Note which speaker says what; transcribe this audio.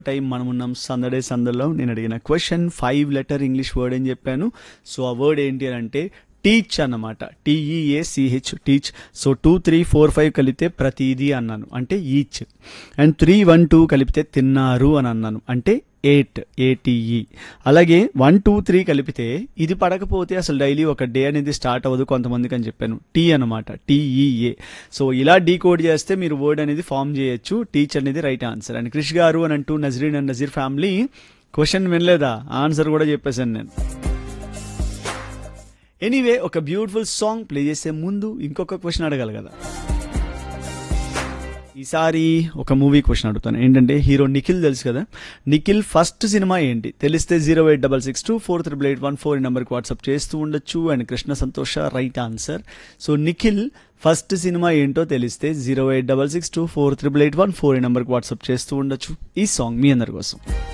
Speaker 1: time మనం ఉన్నాం సందడే సందడిలో నేను అడిగిన question five letter English word అని చెప్పాను సో ఆ వర్డ్ ఏంటి అని అంటే టీచ్ అన్నమాట T E A C H teach so two three four five కలిపితే ప్రతిదీ అన్నాను అంటే each and three one two కలిపితే తిన్నారు అని అన్నాను అంటే ఎయిట్ ఏటీఈ అలాగే వన్ టూ త్రీ కలిపితే ఇది పడకపోతే అసలు డైలీ ఒక డే అనేది స్టార్ట్ అవ్వదు కొంతమందికి అని చెప్పాను టీ అనమాట టీఈఏ సో ఇలా డీకోడ్ చేస్తే మీరు వర్డ్ అనేది ఫామ్ చేయొచ్చు టీచ్ అనేది right answer and Krish garu అని అంటూ Nazreen and Nazeer family question వినలేదా ఆన్సర్ కూడా చెప్పేశాను నేను ఎనీవే ఒక బ్యూటిఫుల్ సాంగ్ ప్లే చేసే ముందు ఇంకొక క్వశ్చన్ అడగాలి కదా ఈసారి ఒక మూవీ క్వశ్చన్ అడుగుతాను ఏంటంటే హీరో నిఖిల్ తెలుసు కదా నిఖిల్ ఫస్ట్ సినిమా ఏంటి తెలిస్తే zero eight double six two four triple eight one four ఈ నెంబర్కి వాట్సాప్ చేస్తూ ఉండొచ్చు and Krishna Santosha right answer so Nikhil first cinema ఏంటో తెలిస్తే zero eight double six two four triple eight one four ఈ నెంబర్కి వాట్సాప్ చేస్తూ ఉండొచ్చు ఈ సాంగ్ మీ అందరి కోసం